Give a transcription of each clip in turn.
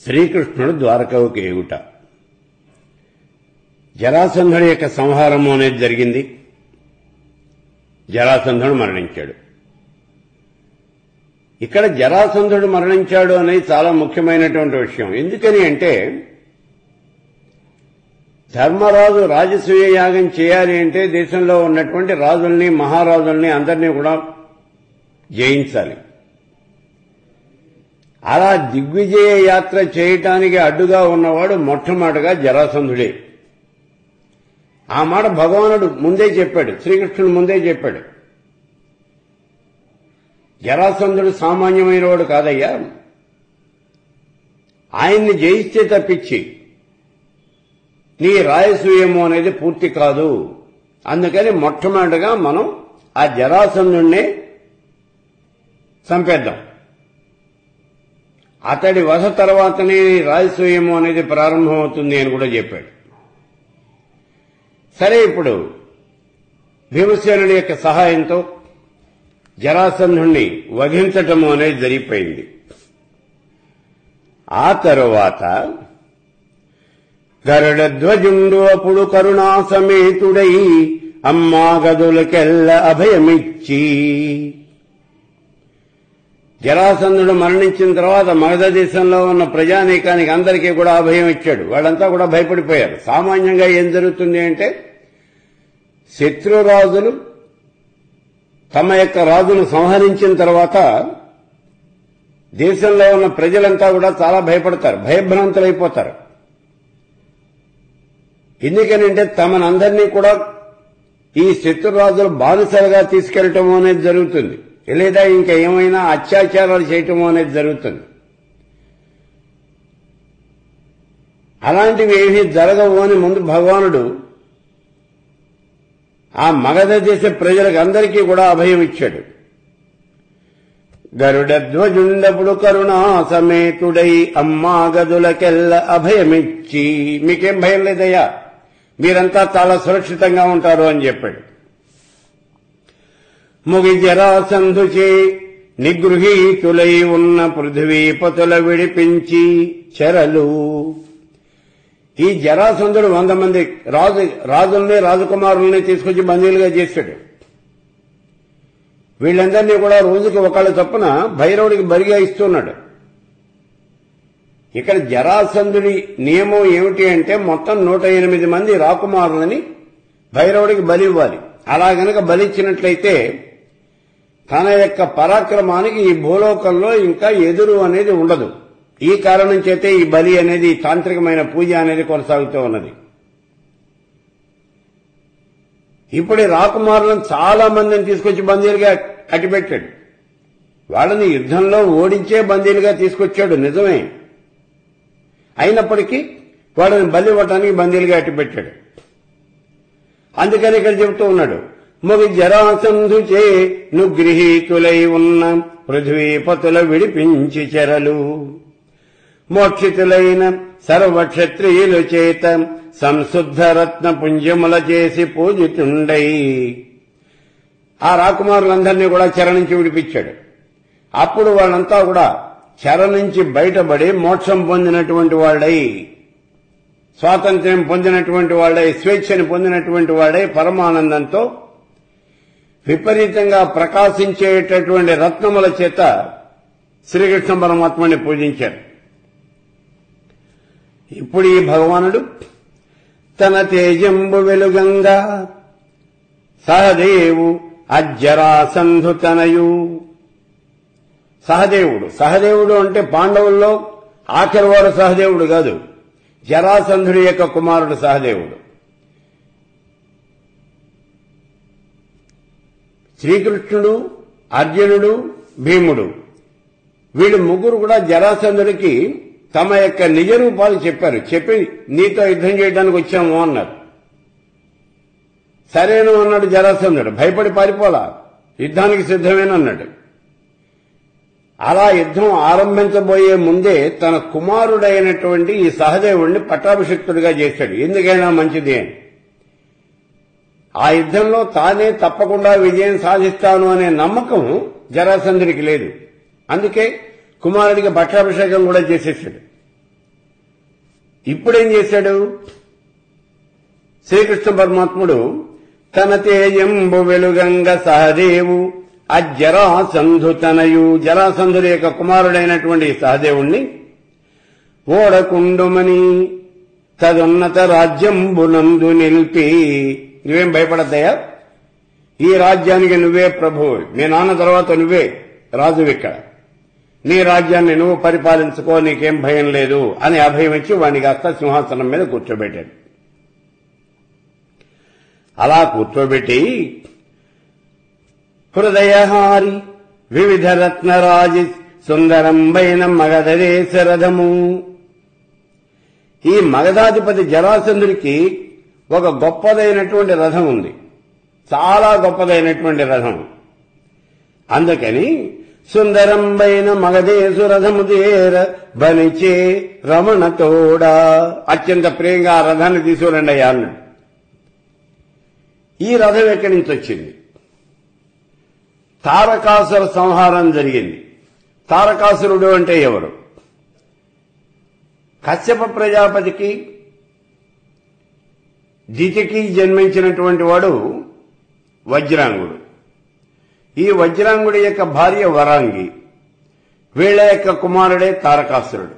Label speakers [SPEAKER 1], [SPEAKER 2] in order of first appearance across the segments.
[SPEAKER 1] శ్రీకృష్ణుడు ద్వారకవుకి ఎగుట జరాసంధుడి యొక్క సంహారము అనేది జరిగింది జరాసంధుడు మరణించాడు ఇక్కడ జరాసంధుడు మరణించాడు అనేది చాలా ముఖ్యమైనటువంటి విషయం ఎందుకని అంటే ధర్మరాజు రాజసూయ యాగం చేయాలి అంటే దేశంలో ఉన్నటువంటి రాజుల్ని మహారాజుల్ని అందరినీ కూడా జయించాలి అలా దిగ్విజయ యాత్ర చేయటానికి అడ్డుగా ఉన్నవాడు మొట్టమొదటిగా జరాసంధుడే ఆ మాట భగవానుడు ముందే చెప్పాడు శ్రీకృష్ణుడు ముందే చెప్పాడు జరాసంధుడు సామాన్యమైన వాడు కాదయ్యా ఆయన్ని జయిస్తే తప్పించి నీ రాయసూయము అనేది పూర్తి కాదు అందుకని మొట్టమొదటిగా మనం ఆ జరాసంధుణ్ణి చంపేద్దాం అతడి వధ తర్వాతనే రాజసూయము అనేది ప్రారంభమవుతుంది అని కూడా చెప్పాడు సరే ఇప్పుడు భీమసేనుడి యొక్క సహాయంతో జరాసంధుణ్ణి వధించటము అనేది జరిగిపోయింది ఆ తరువాత గరుడధ్వజుండు అప్పుడు కరుణా సమేతుడై అమ్మా గదులకెల్ల అభయమిచ్చి జరాసంధుడు మరణించిన తర్వాత మగధ దేశంలో ఉన్న ప్రజానీకానికి అందరికీ కూడా అభయం ఇచ్చాడు వాళ్ళంతా కూడా భయపడిపోయారు సామాన్యంగా ఏం జరుగుతుంది అంటే శత్రురాజులు తమ యొక్క రాజును సంహరించిన తర్వాత దేశంలో ఉన్న ప్రజలంతా కూడా చాలా భయపడతారు భయభ్రాంతులైపోతారు ఎందుకనంటే తమనందరినీ కూడా ఈ శత్రురాజులు బానిసలుగా తీసుకెళ్లటం అనేది జరుగుతుంది లేదా ఇంకా ఏమైనా అత్యాచారాలు చేయటం అనేది జరుగుతుంది అలాంటివి ఏమీ జరగవు అని ముందు భగవానుడు ఆ మగధ దేశ ప్రజలకు అందరికీ కూడా అభయం ఇచ్చాడు గరుడధ్వజుండపుడు కరుణా సమేతుడై అమ్మా గదులకెల్ల అభయమిచ్చి మీకేం భయం లేదయ్యా మీరంతా చాలా సురక్షితంగా ఉంటారు అని చెప్పాడు ముగి జరాసంధుచే నిగృహీతులై ఉన్న పృథ్వీపతుల విడిపించి చెరలు ఈ జరాసంధుడు వంద మంది రాజు రాజుల్ని రాజకుమారుల్ని తీసుకొచ్చి బందీలుగా చేశాడు వీళ్ళందరినీ కూడా రోజుకి ఒకళ్ళ చొప్పున భైరవుడికి బరిగా ఇస్తున్నాడు ఇక్కడ జరాసంధుడి నియమం ఏమిటి అంటే మొత్తం నూట ఎనిమిది మంది రాకుమారులని భైరవుడికి బలి ఇవ్వాలి అలా గనక బలిచ్చినట్లయితే తన యొక్క పరాక్రమానికి ఈ భూలోకంలో ఇంకా ఎదురు అనేది ఉండదు ఈ కారణం చేతే ఈ బలి అనేది తాంత్రికమైన పూజ అనేది కొనసాగుతూ ఉన్నది ఇప్పుడు ఈ రాకుమారులను చాలా మందిని తీసుకొచ్చి బందీలుగా కట్టిపెట్టాడు వాళ్ళని యుద్ధంలో ఓడించే బందీలుగా తీసుకొచ్చాడు నిజమే అయినప్పటికీ వాళ్ళని బలి ఇవ్వటానికి బందీలుగా అట్టిపెట్టాడు అందుకని ఇక్కడ చెబుతూ ఉన్నాడు ముగి జరాసంధుచే నుగృహీతులై ఉన్న పృథ్వీపతుల విడిపించి చెరలు మోక్షితులైన సర్వక్షత్రియులు చేత సంశుద్ధ రత్న పుంజముల చేసి పూజితుండై ఆ రాకుమారులందరినీ కూడా చెర నుంచి విడిపించాడు అప్పుడు వాళ్ళంతా కూడా చెర నుంచి బయటపడి మోక్షం పొందినటువంటి వాళ్ళై స్వాతంత్ర్యం పొందినటువంటి వాళ్ళై స్వేచ్ఛని పొందినటువంటి వాడై పరమానందంతో విపరీతంగా ప్రకాశించేటటువంటి రత్నముల చేత శ్రీకృష్ణ పరమాత్మని పూజించారు ఇప్పుడు ఈ భగవానుడు తన తేజంబు వెలుగంగా సహదేవు అజ్జరాసంధు తనయు సహదేవుడు సహదేవుడు అంటే పాండవుల్లో ఆఖరివాడు సహదేవుడు కాదు జరాసంధుడి యొక్క కుమారుడు సహదేవుడు శ్రీకృష్ణుడు అర్జునుడు భీముడు వీళ్ళు ముగ్గురు కూడా జరాసంధుడికి తమ యొక్క నిజ రూపాలు చెప్పారు చెప్పి నీతో యుద్ధం చేయడానికి వచ్చాము అన్నారు సరేను అన్నాడు జరాసంధుడు భయపడి పారిపోలా యుద్ధానికి సిద్ధమేనన్నాడు అలా యుద్ధం ఆరంభించబోయే ముందే తన కుమారుడైనటువంటి ఈ సహదేవుడిని పట్టాభిషిక్తుడిగా చేశాడు ఎందుకైనా మంచిది అని ఆ యుద్ధంలో తానే తప్పకుండా విజయం సాధిస్తాను అనే నమ్మకం జరాసంధుడికి లేదు అందుకే కుమారుడికి పట్టాభిషేకం కూడా చేసేసాడు ఇప్పుడేం చేశాడు శ్రీకృష్ణ పరమాత్ముడు తన తేజంబు వెలుగంగ సహదేవు అజ్జరాసంధు తనయు జరాసంధుడి యొక్క కుమారుడైనటువంటి సహదేవుణ్ణి ఓడకుండుమని తదున్నత రాజ్యంబునందు నిలిపి నువ్వేం భయపడద్దయ్యా ఈ రాజ్యానికి నువ్వే ప్రభు మీ నాన్న తర్వాత నువ్వే రాజు ఇక్కడ నీ రాజ్యాన్ని నువ్వు పరిపాలించుకో నీకేం భయం లేదు అని అభయం ఇచ్చి వాడిని కాస్త సింహాసనం మీద కూర్చోబెట్టాడు అలా కూర్చోబెట్టి హృదయహారి వివిధ రత్నరాజి సుందరంబైన మగధదేశ రథము ఈ మగధాధిపతి జరాసంధుడికి ఒక గొప్పదైనటువంటి రథం ఉంది చాలా గొప్పదైనటువంటి రథం అందుకని సుందరంబైన మగధేశు రథము చేర బనిచే రమణ తోడా అత్యంత ప్రియంగా ఆ రథాన్ని తీసుకురండి అయ్యా అన్నాడు ఈ రథం ఎక్కడి నుంచి వచ్చింది తారకాసుర సంహారం జరిగింది తారకాసురుడు అంటే ఎవరు కశ్యప ప్రజాపతికి దితికి జన్మించినటువంటి వాడు వజ్రాంగుడు ఈ వజ్రాంగుడి యొక్క భార్య వరాంగి వీళ్ళ యొక్క కుమారుడే తారకాసురుడు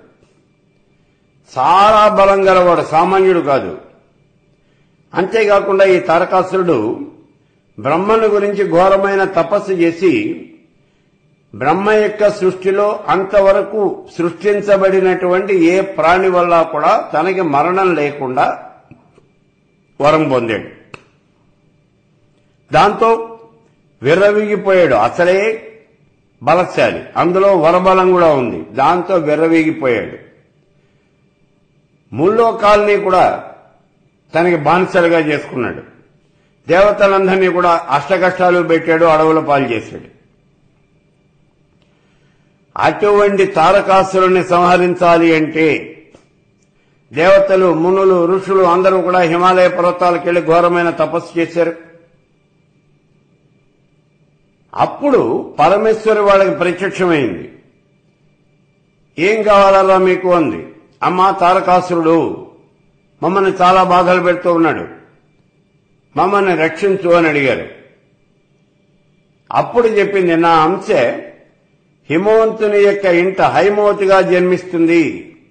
[SPEAKER 1] చాలా బలం గలవాడు సామాన్యుడు కాదు అంతేకాకుండా ఈ తారకాసురుడు బ్రహ్మను గురించి ఘోరమైన తపస్సు చేసి బ్రహ్మ యొక్క సృష్టిలో అంతవరకు సృష్టించబడినటువంటి ఏ ప్రాణి వల్ల కూడా తనకి మరణం లేకుండా వరం పొందాడు దాంతో విర్రవీగిపోయాడు అసలే బలశాలి అందులో వరబలం కూడా ఉంది దాంతో విర్రవీగిపోయాడు ముల్లోకాల్ని కూడా తనకి బానిసలుగా చేసుకున్నాడు దేవతలందరినీ కూడా అష్టకష్టాలు పెట్టాడు అడవుల పాలు చేశాడు అటువంటి తారకాసురుణ్ణి సంహరించాలి అంటే దేవతలు మునులు ఋషులు అందరూ కూడా హిమాలయ పర్వతాలకు వెళ్లి ఘోరమైన తపస్సు చేశారు అప్పుడు పరమేశ్వరి వాళ్ళకి ప్రత్యక్షమైంది ఏం కావాలరా మీకు అంది అమ్మా తారకాసురుడు మమ్మల్ని చాలా బాధలు పెడుతూ ఉన్నాడు మమ్మల్ని రక్షించు అని అడిగారు అప్పుడు చెప్పింది నా అంశే హిమవంతుని యొక్క ఇంట హైమవతిగా జన్మిస్తుంది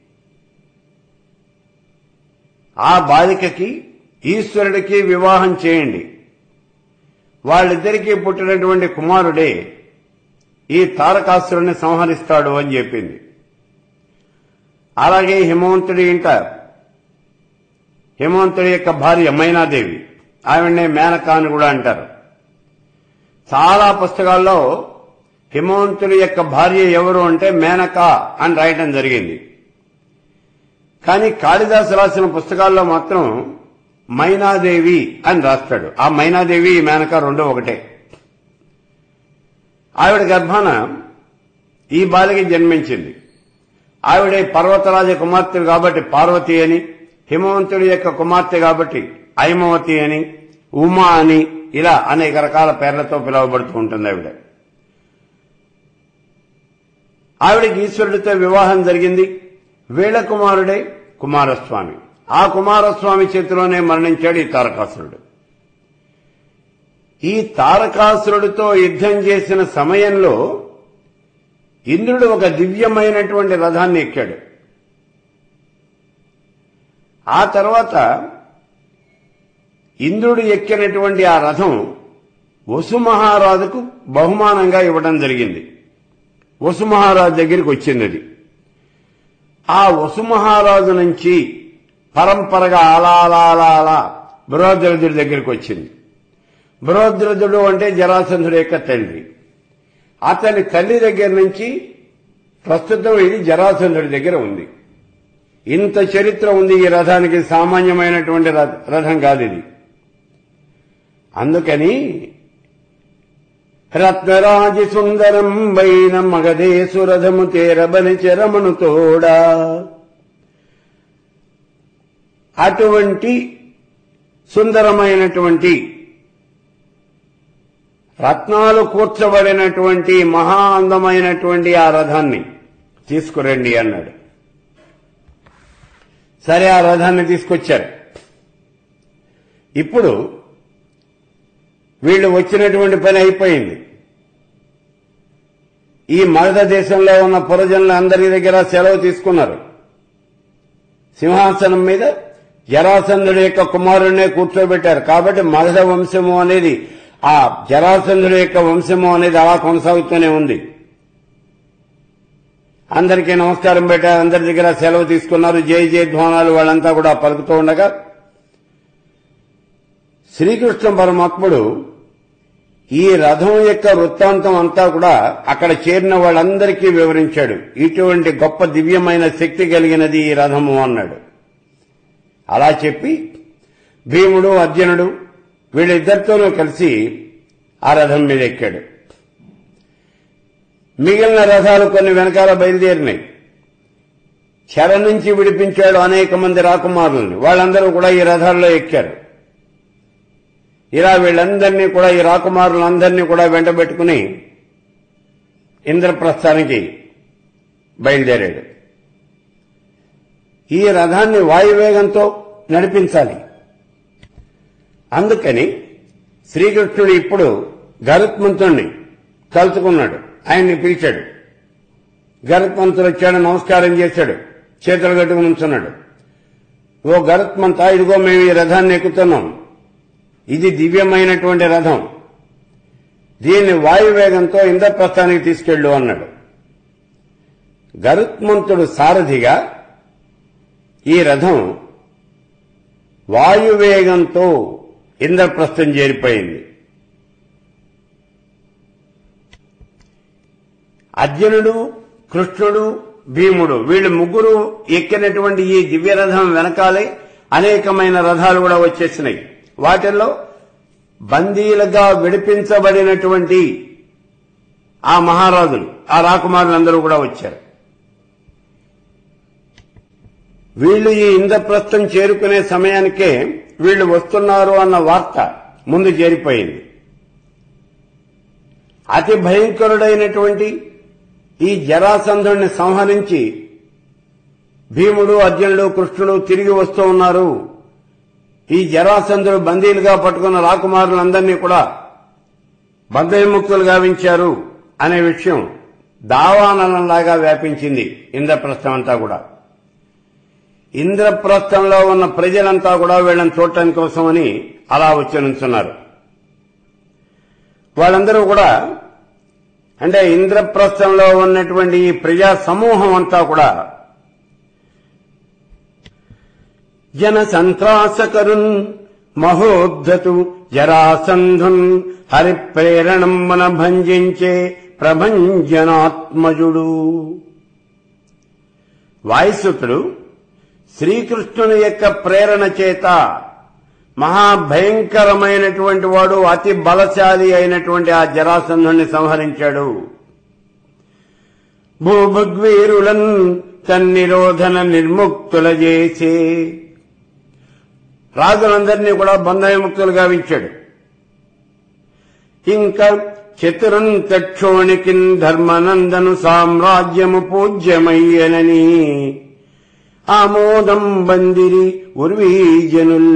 [SPEAKER 1] ఆ బాలికకి ఈశ్వరుడికి వివాహం చేయండి వాళ్ళిద్దరికీ పుట్టినటువంటి కుమారుడే ఈ తారకాసురుని సంహరిస్తాడు అని చెప్పింది అలాగే హిమవంతుడి ఇంట హిమవంతుడి యొక్క భార్య మైనాదేవి ఆవిడనే మేనక అని కూడా అంటారు చాలా పుస్తకాల్లో హిమవంతుడి యొక్క భార్య ఎవరు అంటే మేనక అని రాయటం జరిగింది కానీ కాళిదాసు రాసిన పుస్తకాల్లో మాత్రం మైనాదేవి అని రాస్తాడు ఆ మైనాదేవి ఈ మేనక రెండో ఒకటే ఆవిడ గర్భాన ఈ బాలిక జన్మించింది ఆవిడే పర్వతరాజ కుమార్తె కాబట్టి పార్వతి అని హిమవంతుడి యొక్క కుమార్తె కాబట్టి ఐమవతి అని ఉమా అని ఇలా అనేక రకాల పేర్లతో పిలువబడుతూ ఉంటుంది ఆవిడ ఆవిడకి ఈశ్వరుడితో వివాహం జరిగింది వీళ్ళ కుమారుడే కుమారస్వామి ఆ కుమారస్వామి చేతిలోనే మరణించాడు ఈ తారకాసురుడు ఈ తారకాసురుడితో యుద్ధం చేసిన సమయంలో ఇంద్రుడు ఒక దివ్యమైనటువంటి రథాన్ని ఎక్కాడు ఆ తర్వాత ఇంద్రుడు ఎక్కినటువంటి ఆ రథం వసుమహారాజుకు బహుమానంగా ఇవ్వడం జరిగింది వసుమహారాజు దగ్గరికి వచ్చింది అది ఆ వసుమహారాజు నుంచి పరంపరగా అలా అలా అలా అలా బృహద్రథుడి దగ్గరికి వచ్చింది బృహద్రథుడు అంటే జరాసంధుడు యొక్క తండ్రి అతని తల్లి దగ్గర నుంచి ప్రస్తుతం ఇది జరాసంధుడి దగ్గర ఉంది ఇంత చరిత్ర ఉంది ఈ రథానికి సామాన్యమైనటువంటి రథ- రథం కాదు ఇది అందుకని రత్నరాజి సుందరం వైన మగధేసు రథము తేరబని చెరమను తోడా అటువంటి సుందరమైనటువంటి రత్నాలు కూర్చబడినటువంటి మహా అందమైనటువంటి ఆ రథాన్ని తీసుకురండి అన్నాడు సరే ఆ రథాన్ని తీసుకొచ్చారు ఇప్పుడు వీళ్ళు వచ్చినటువంటి పని అయిపోయింది ఈ మగధ దేశంలో ఉన్న పురజనులు అందరి దగ్గర సెలవు తీసుకున్నారు సింహాసనం మీద జరాసంధుడి యొక్క కుమారుడినే కూర్చోబెట్టారు కాబట్టి మగధ వంశము అనేది ఆ జరాసంధుడి యొక్క వంశము అనేది అలా కొనసాగుతూనే ఉంది అందరికీ నమస్కారం పెట్టారు అందరి దగ్గర సెలవు తీసుకున్నారు జై జయ ధ్వానాలు వాళ్ళంతా కూడా పలుకుతూ ఉండగా శ్రీకృష్ణ పరమాత్ముడు ఈ రథం యొక్క వృత్తాంతం అంతా కూడా అక్కడ చేరిన వాళ్ళందరికీ వివరించాడు ఇటువంటి గొప్ప దివ్యమైన శక్తి కలిగినది ఈ రథము అన్నాడు అలా చెప్పి భీముడు అర్జునుడు వీళ్ళిద్దరితోనూ కలిసి ఆ రథం మీద ఎక్కాడు మిగిలిన రథాలు కొన్ని వెనకాల బయలుదేరినాయి చెర నుంచి విడిపించాడు అనేక మంది రాకుమారుల్ని వాళ్ళందరూ కూడా ఈ రథాల్లో ఎక్కారు ఇలా వీళ్ళందరినీ కూడా ఈ రాకుమారులందరినీ కూడా వెంటబెట్టుకుని ఇంద్రప్రస్థానికి బయలుదేరాడు ఈ రథాన్ని వాయువేగంతో నడిపించాలి అందుకని శ్రీకృష్ణుడు ఇప్పుడు గరుత్మంతుణ్ణి కలుసుకున్నాడు ఆయన్ని పిలిచాడు గరుత్మంతుడు వచ్చాడు నమస్కారం చేశాడు చేతులు కట్టుకుని ఉంచున్నాడు ఓ గరుత్మంత ఇదిగో మేము ఈ రథాన్ని ఎక్కుతున్నాం ఇది దివ్యమైనటువంటి రథం దీన్ని వాయువేగంతో ఇంద్రప్రస్థానికి తీసుకెళ్ళు అన్నాడు గరుత్మంతుడు సారథిగా ఈ రథం వాయువేగంతో ఇంద్రప్రస్థం చేరిపోయింది అర్జునుడు కృష్ణుడు భీముడు వీళ్ళు ముగ్గురు ఎక్కినటువంటి ఈ దివ్య రథం వెనకాలే అనేకమైన రథాలు కూడా వచ్చేసినాయి వాటిల్లో బందీలుగా విడిపించబడినటువంటి ఆ మహారాజులు ఆ రాకుమారులందరూ కూడా వచ్చారు వీళ్ళు ఈ ఇంద్రప్రస్థం చేరుకునే సమయానికే వీళ్ళు వస్తున్నారు అన్న వార్త ముందు చేరిపోయింది అతి భయంకరుడైనటువంటి ఈ జరాసంధుడిని సంహరించి భీముడు అర్జునుడు కృష్ణుడు తిరిగి వస్తూ ఉన్నారు ఈ జరాసంధుడు బందీలుగా పట్టుకున్న రాకుమారులందరినీ కూడా బంధవిముక్తులు గావించారు అనే విషయం దావానలంలాగా వ్యాపించింది ఇంద్రప్రస్థం అంతా కూడా ఇంద్రప్రస్థంలో ఉన్న ప్రజలంతా కూడా వీళ్ళని చూడటానికి కోసమని అలా వచ్చి నుంచున్నారు వాళ్ళందరూ కూడా అంటే ఇంద్రప్రస్థంలో ఉన్నటువంటి ఈ ప్రజా సమూహం అంతా కూడా జన సంత్రాసకరున్ మహోద్ధతు జరాసంధున్ హరిప్రేరణమున భంజించే ప్రభంజనాత్మజుడు వాయుసుతుడు శ్రీకృష్ణుని యొక్క ప్రేరణ చేత మహాభయంకరమైనటువంటి వాడు అతి బలశాలి అయినటువంటి ఆ జరాసంధుని సంహరించాడు భూభగ్వీరులన్ తన్నిరోధన నిర్ముక్తుల చేసే రాజులందరినీ కూడా బంధవిముక్తులు గావించాడు ఇంకా చతురంతక్షోణికిన్ ధర్మనందను సామ్రాజ్యము పూజ్యమయ్యనని ఆమోదం బందిరి ఉర్వీజనుల్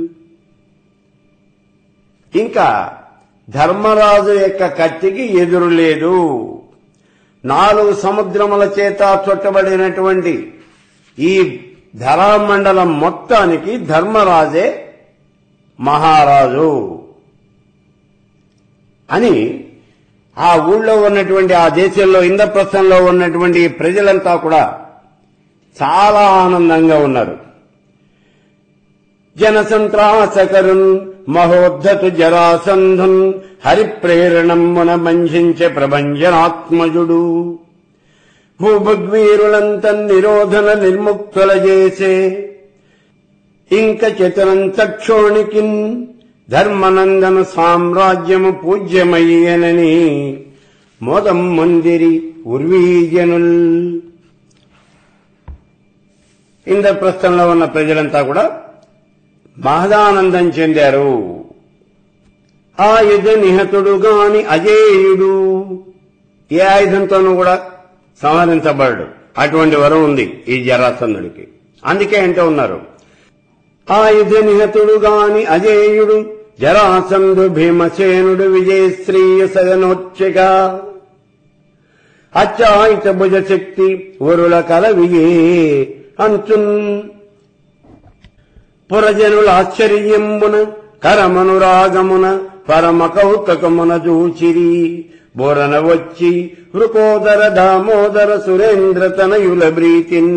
[SPEAKER 1] ఇంకా ధర్మరాజు యొక్క కత్తికి ఎదురు లేదు నాలుగు సముద్రముల చేత చుట్టబడినటువంటి ఈ ధరామండలం మొత్తానికి ధర్మరాజే మహారాజు అని ఆ ఊళ్ళో ఉన్నటువంటి ఆ దేశంలో ఇంద్రప్రస్థంలో ఉన్నటువంటి ప్రజలంతా కూడా చాలా ఆనందంగా ఉన్నారు జనసంత్రాసకరున్ మహోద్ధతు జరాసంధున్ హరిప్రేరణమున బంధించే ప్రభంజనాత్మజుడు భూభగ్వీరులంత నిరోధన నిర్ముక్తుల చేసే ఇంక చతురంతక్షోణికిన్ ధర్మనందన సామ్రాజ్యము పూజ్యమయ్యనని మోదం మందిరి ఉర్వీజనుల్ ఇంద్రప్రస్థంలో ఉన్న ప్రజలంతా కూడా మహదానందం చెందారు ఆయుధ నిహతుడు గాని అజేయుడు ఏ ఆయుధంతోనూ కూడా సంహరించబడడు అటువంటి వరం ఉంది ఈ జరాసంధుడికి అందుకే అంటూ ఉన్నారు ఆయుధ నిహతుడు గాని అజేయుడు జరాసంధు భీమసేనుడు విజయశ్రీయ సగనోచ్చగా అచ్చాయిత భుజ శక్తి వరుల కలవియే అంచున్ పురజనుల ఆశ్చర్యంబున కరమనురాగమున పరమ కౌతకమున చూచిరి బోరన వచ్చి వృకోదర దామోదర సురేంద్ర తనయుల బ్రీతిన్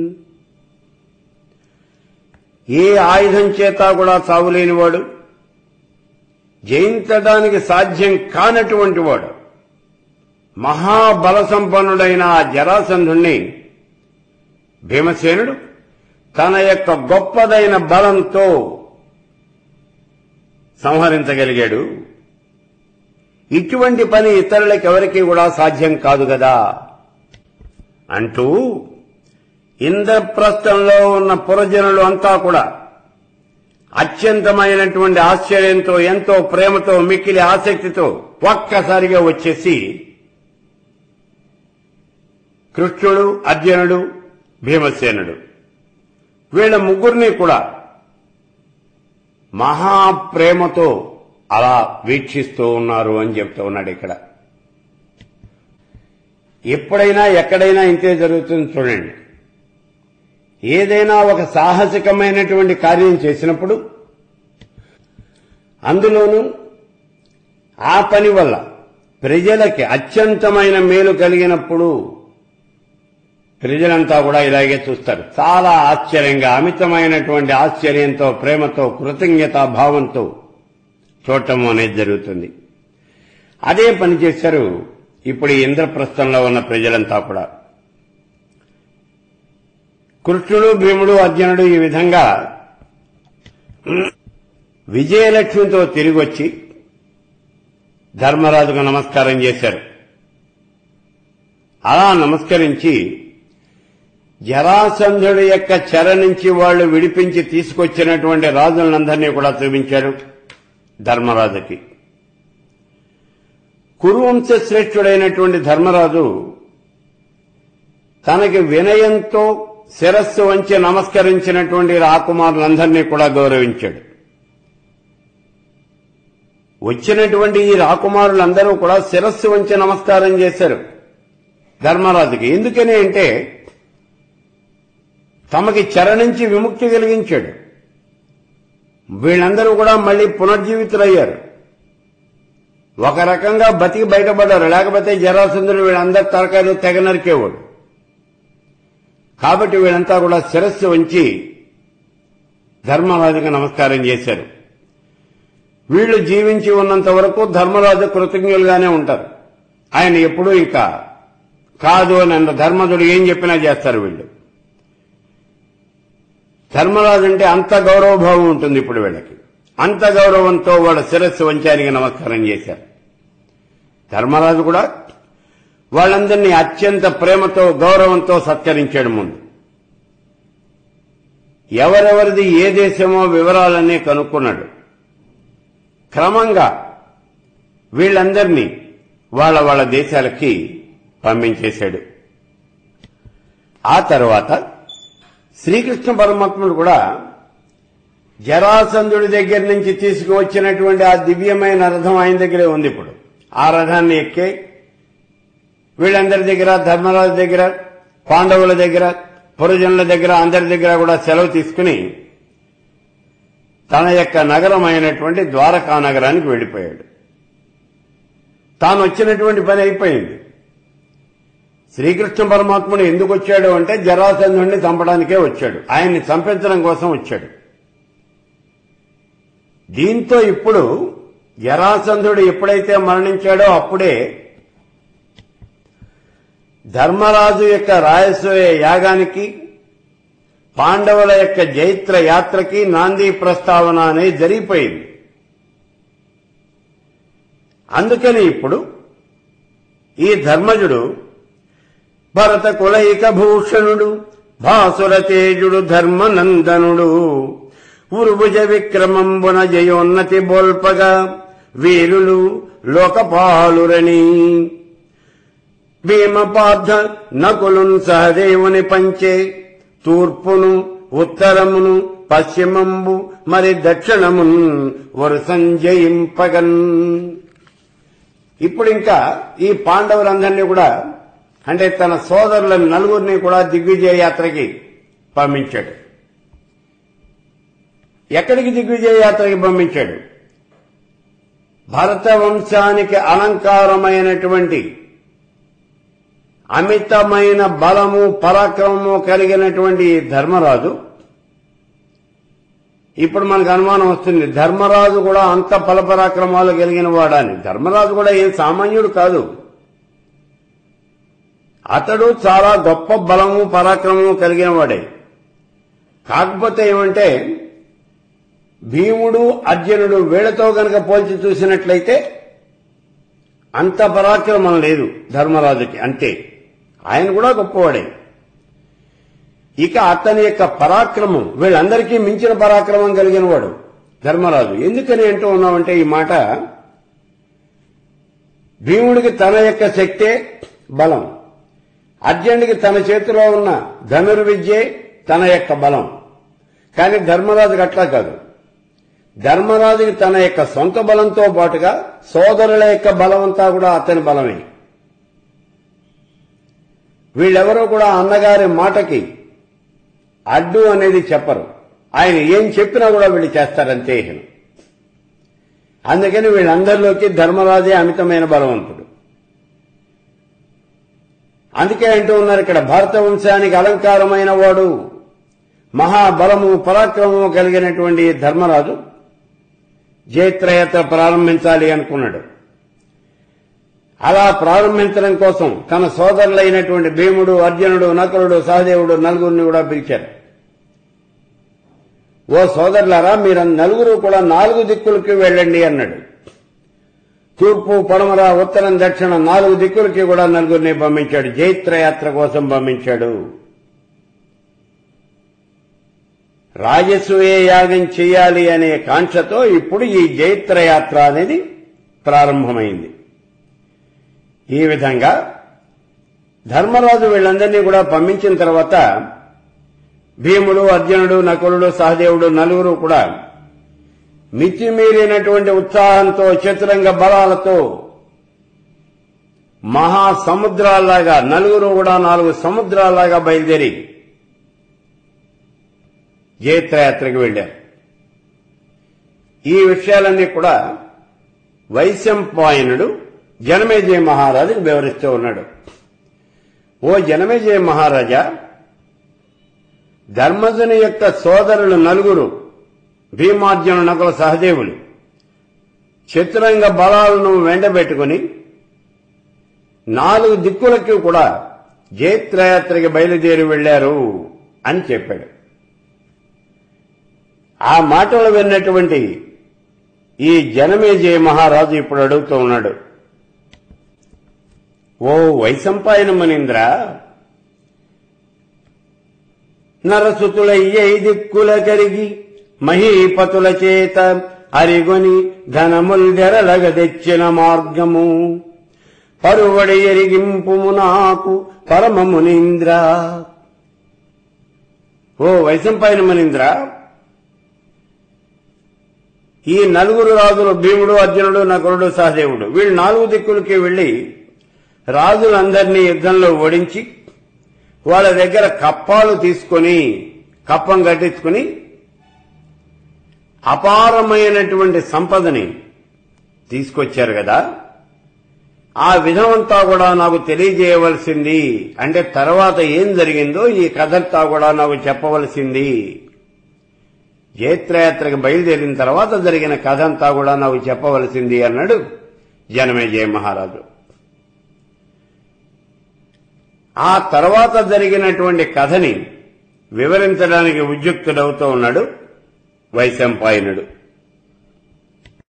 [SPEAKER 1] ఏ ఆయుధం చేత కూడా చావులేనివాడు జయించడానికి సాధ్యం కానటువంటి వాడు మహాబల సంపన్నుడైన ఆ జరాసంధుణ్ణి భీమసేనుడు తన యొక్క గొప్పదైన బలంతో సంహరించగలిగాడు ఇటువంటి పని ఇతరులకి ఎవరికీ కూడా సాధ్యం కాదు కదా అంటూ ఇంద్రప్రస్థంలో ఉన్న పురజనులు అంతా కూడా అత్యంతమైనటువంటి ఆశ్చర్యంతో ఎంతో ప్రేమతో మిక్కిలి ఆసక్తితో ఒక్కసారిగా వచ్చేసి కృష్ణుడు అర్జునుడు భీమసేనుడు వీళ్ళ ముగ్గురిని కూడా మహాప్రేమతో అలా వీక్షిస్తూ ఉన్నారు అని చెప్తూ ఉన్నాడు ఇక్కడ ఎప్పుడైనా ఎక్కడైనా ఇంతే జరుగుతుంది చూడండి ఏదైనా ఒక సాహసికమైనటువంటి కార్యం చేసినప్పుడు అందులోనూ ఆ పని వల్ల ప్రజలకి అత్యంతమైన మేలు కలిగినప్పుడు ప్రజలంతా కూడా ఇలాగే చూస్తారు చాలా ఆశ్చర్యంగా అమితమైనటువంటి ఆశ్చర్యంతో ప్రేమతో కృతజ్ఞతా భావంతో చూడటం అనేది జరుగుతుంది అదే పని చేశారు ఇప్పుడు ఈ ఇంద్రప్రస్థంలో ఉన్న ప్రజలంతా కూడా కృష్ణుడు భీముడు అర్జునుడు ఈ విధంగా విజయలక్ష్మితో తిరిగి వచ్చి ధర్మరాజుకు నమస్కారం చేశారు అలా నమస్కరించి జరాసంధుడి యొక్క చెర నుంచి వాళ్ళు విడిపించి తీసుకొచ్చినటువంటి రాజులందరినీ కూడా చూపించారు ధర్మరాజుకి కురువంశ శ్రేష్ఠుడైనటువంటి ధర్మరాజు తనకి వినయంతో శిరస్సు వంచి నమస్కరించినటువంటి రాకుమారులందరినీ కూడా గౌరవించాడు వచ్చినటువంటి ఈ రాకుమారులందరూ కూడా శిరస్సు వంచి నమస్కారం చేశారు ధర్మరాజుకి ఎందుకని అంటే తమకి చెర నుంచి విముక్తి కలిగించాడు వీళ్ళందరూ కూడా మళ్ళీ పునర్జీవితులయ్యారు ఒక రకంగా బతికి బయటపడ్డారు లేకపోతే జరాసంధుడు వీళ్ళందరి తరకాయలు తెగ నరికేవాడు కాబట్టి వీళ్ళంతా కూడా శిరస్సు వంచి ధర్మరాజుకు నమస్కారం చేశారు వీళ్ళు జీవించి ఉన్నంత వరకు ధర్మరాజు కృతజ్ఞులుగానే ఉంటారు ఆయన ఎప్పుడూ ఇక కాదు అని అన్న ధర్మజుడు ఏం చెప్పినా చేస్తారు వీళ్ళు ధర్మరాజు అంటే అంత గౌరవభావం ఉంటుంది ఇప్పుడు వీళ్ళకి అంత గౌరవంతో వాళ్ళ శిరస్సు వంచానికి నమస్కారం చేశారు ధర్మరాజు కూడా వాళ్ళందరినీ అత్యంత ప్రేమతో గౌరవంతో సత్కరించాడు ముందు ఎవరెవరిది ఏ దేశమో వివరాలన్నీ కనుక్కున్నాడు క్రమంగా వీళ్ళందరినీ వాళ్ళ వాళ్ళ దేశాలకి పంపించేశాడు ఆ తర్వాత శ్రీకృష్ణ పరమాత్ముడు కూడా జరాసంధుడి దగ్గర నుంచి తీసుకువచ్చినటువంటి ఆ దివ్యమైన రథం ఆయన దగ్గరే ఉంది ఇప్పుడు ఆ రథాన్ని ఎక్కే వీళ్ళందరి దగ్గర ధర్మరాజు దగ్గర పాండవుల దగ్గర పురజనుల దగ్గర అందరి దగ్గర కూడా సెలవు తీసుకుని తన యొక్క నగరం అయినటువంటి ద్వారకా నగరానికి వెళ్లిపోయాడు తాను వచ్చినటువంటి పని అయిపోయింది శ్రీకృష్ణ పరమాత్ముడు ఎందుకు వచ్చాడు అంటే జరాసంధుడిని చంపడానికే వచ్చాడు ఆయన్ని చంపించడం కోసం వచ్చాడు దీంతో ఇప్పుడు జరాసంధుడు ఎప్పుడైతే మరణించాడో అప్పుడే ధర్మరాజు యొక్క రాయసోయ యాగానికి పాండవుల యొక్క జైత్ర యాత్రకి నాంది ప్రస్తావన అనేది జరిగిపోయింది అందుకని ఇప్పుడు ఈ ధర్మజుడు భరత కులైక భూషణుడు భాసుర తేజుడు ధర్మనందనుడు ఉరుభుజ విక్రమంబున జయోన్నతి బోల్పగా వీరులు లోకపాలురని భీమపార్థ నకులున్ సహదేవుని పంచే తూర్పును ఉత్తరమును పశ్చిమంబు మరి దక్షిణమున్ వరుసంజయింపగన్ ఇప్పుడు ఇంకా ఈ పాండవులందరినీ కూడా అంటే తన సోదరుల నలుగురిని కూడా దిగ్విజయ యాత్రకి పంపించాడు ఎక్కడికి దిగ్విజయ యాత్రకి పంపించాడు భరత వంశానికి అలంకారమైనటువంటి అమితమైన బలము పరాక్రమము కలిగినటువంటి ఈ ధర్మరాజు ఇప్పుడు మనకు అనుమానం వస్తుంది ధర్మరాజు కూడా అంత బలపరాక్రమాలు కలిగిన వాడని ధర్మరాజు కూడా ఏం సామాన్యుడు కాదు అతడు చాలా గొప్ప బలము పరాక్రమము కలిగిన వాడే కాకపోతే ఏమంటే భీముడు అర్జునుడు వీళ్లతో గనక పోల్చి చూసినట్లయితే అంత పరాక్రమం లేదు ధర్మరాజుకి అంతే ఆయన కూడా గొప్పవాడే ఇక అతని యొక్క పరాక్రమం వీళ్ళందరికీ మించిన పరాక్రమం కలిగిన వాడు ధర్మరాజు ఎందుకని అంటూ ఉన్నామంటే ఈ మాట భీముడికి తన యొక్క శక్తే బలం అర్జునుడికి తన చేతిలో ఉన్న ధనుర్విద్యే తన యొక్క బలం కానీ ధర్మరాజుకి అట్లా కాదు ధర్మరాజుకి తన యొక్క సొంత బలంతో పాటుగా సోదరుల యొక్క బలం అంతా కూడా అతని బలమే వీళ్ళెవరూ కూడా అన్నగారి మాటకి అడ్డు అనేది చెప్పరు ఆయన ఏం చెప్పినా కూడా వీళ్ళు చేస్తారంతే ఇక. అందుకని వీళ్ళందరిలోకి ధర్మరాజే అమితమైన బలవంతుడు అందుకే అంటూ ఉన్నారు ఇక్కడ భారత వంశానికి అలంకారమైన వాడు మహాబలము పరాక్రమము కలిగినటువంటి ధర్మరాజు జయత్రయాత్ర ప్రారంభించాలి అనుకున్నాడు అలా ప్రారంభించడం కోసం తన సోదరులైనటువంటి భీముడు అర్జునుడు నకులుడు సహదేవుడు నలుగురిని కూడా పిలిచారు ఓ సోదరులారా మీరు నలుగురు కూడా నాలుగు దిక్కులకి వెళ్ళండి అన్నాడు తూర్పు పడమర ఉత్తరం దక్షిణం నాలుగు దిక్కులకి కూడా నలుగురిని పంపించాడు జైత్రయాత్ర కోసం పంపించాడు రాజసూయ యాగం చేయాలి అనే కాంక్షతో ఇప్పుడు ఈ జైత్రయాత్ర అనేది ప్రారంభమైంది ఈ విధంగా ధర్మరాజు వీళ్ళందరినీ కూడా పంపించిన తర్వాత భీముడు అర్జునుడు నకులుడు సహదేవుడు నలుగురు కూడా మితిమీరినటువంటి ఉత్సాహంతో చతురంగ బలాలతో మహాసముద్రాల్లాగా నలుగురు కూడా నాలుగు సముద్రాల్లాగా బయలుదేరి జయత్రయాత్రకు వెళ్లారు ఈ విషయాలన్నీ కూడా వైశంపాయనుడు జనమేజయ మహారాజుకు వివరిస్తూ ఉన్నాడు ఓ జనమేజయ మహారాజా ధర్మజుని యొక్క సోదరులు నలుగురు భీమార్జున నకుల సహదేవులు చతురంగ బలాలను వెంటబెట్టుకుని నాలుగు దిక్కులకి కూడా జయత్రయాత్రకి బయలుదేరి వెళ్లారు అని చెప్పాడు ఆ మాటలు విన్నటువంటి ఈ జనమేజయ మహారాజు ఇప్పుడు అడుగుతూ ఉన్నాడు ఓ వైశంపాయన మనింద్ర నరసుతులయ్యై దిక్కుల కరిగి మహీపతుల చేత అరిగొని ధనముల్దెరలగ తెచ్చిన మార్గము పరువడి ఎరిగింపుము నాకు పరమమునింద్ర ఓ వైశంపాయన మనింద్ర ఈ నలుగురు రాజులు భీముడు అర్జునుడు నకులుడు సహదేవుడు వీళ్ళు నాలుగు దిక్కులకి వెళ్లి రాజులందరినీ యుద్ధంలో ఓడించి వాళ్ళ దగ్గర కప్పాలు తీసుకొని కప్పం కట్టించుకుని అపారమైనటువంటి సంపదని తీసుకొచ్చారు కదా ఆ విధమంతా కూడా నాకు తెలియజేయవలసింది అంటే తర్వాత ఏం జరిగిందో ఈ కథంతా కూడా నాకు చెప్పవలసింది జయత్రయాత్రకు బయలుదేరిన తర్వాత జరిగిన కథ అంతా కూడా నాకు చెప్పవలసింది అన్నాడు జనమేజయ మహారాజు ఆ తర్వాత జరిగినటువంటి కథని వివరించడానికి ఉద్యుక్తుడవుతూ ఉన్నాడు వైశంపాయనుడు